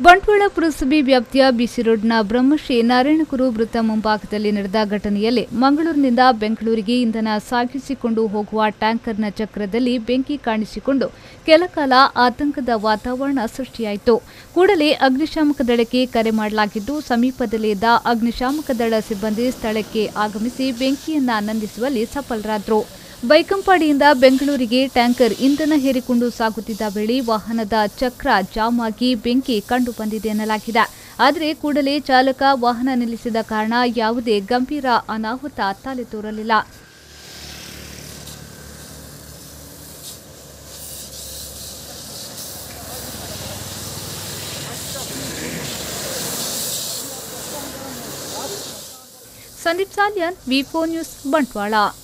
ಬಂಟ್ವಾಳ ಪುರಸಭೆ ವ್ಯಾಪ್ತಿಯ ಬಿಸಿ ರೋಡ್ನ ಬ್ರಹ್ಮಶ್ರೀ ನಾರಾಯಣಗುರು ವೃತ್ತ ಮುಂಭಾಗದಲ್ಲಿ ನಡೆದ ಘಟನೆಯಲ್ಲಿ ಮಂಗಳೂರಿನಿಂದ ಬೆಂಗಳೂರಿಗೆ ಇಂಧನ ಸಾಗಿಸಿಕೊಂಡು ಹೋಗುವ ಟ್ಯಾಂಕರ್ನ ಚಕ್ರದಲ್ಲಿ ಬೆಂಕಿ ಕಾಣಿಸಿಕೊಂಡು ಕೆಲಕಾಲ ಆತಂಕದ ವಾತಾವರಣ ಸೃಷ್ಟಿಯಾಯಿತು ಕೂಡಲೇ ಅಗ್ನಿಶಾಮಕ ದಳಕ್ಕೆ ಕರೆ ಮಾಡಲಾಗಿದ್ದು ಸಮೀಪದಲ್ಲೇ ಇದ್ದ ಅಗ್ನಿಶಾಮಕ ದಳ ಸಿಬ್ಬಂದಿ ಸ್ಥಳಕ್ಕೆ ಆಗಮಿಸಿ ಬೆಂಕಿಯನ್ನ ನಂದಿಸುವಲ್ಲಿ ಸಫಲರಾದರು ಬೈಕಂಪಾಡಿಯಿಂದ ಬೆಂಗಳೂರಿಗೆ ಟ್ಯಾಂಕರ್ ಇಂಧನ ಹೇರಿಕೊಂಡು ಸಾಗುತ್ತಿದ್ದ ವೇಳೆ ವಾಹನದ ಚಕ್ರ ಜಾಮ್ ಆಗಿ ಬೆಂಕಿ ಕಂಡು ಬಂದಿದೆ ಎನ್ನಲಾಗಿದೆ ಆದರೆ ಕೂಡಲೇ ಚಾಲಕ ವಾಹನ ನಿಲ್ಲಿಸಿದ ಕಾರಣ ಯಾವುದೇ ಗಂಭೀರ ಅನಾಹುತ ತಲೆ ತೋರಲಿಲ್ಲ ಸಂದೀಪ್ ಸಾಲ್ಯನ್ ವಿಫೋ ನ್ಯೂಸ್ ಬಂಟ್ವಾಳ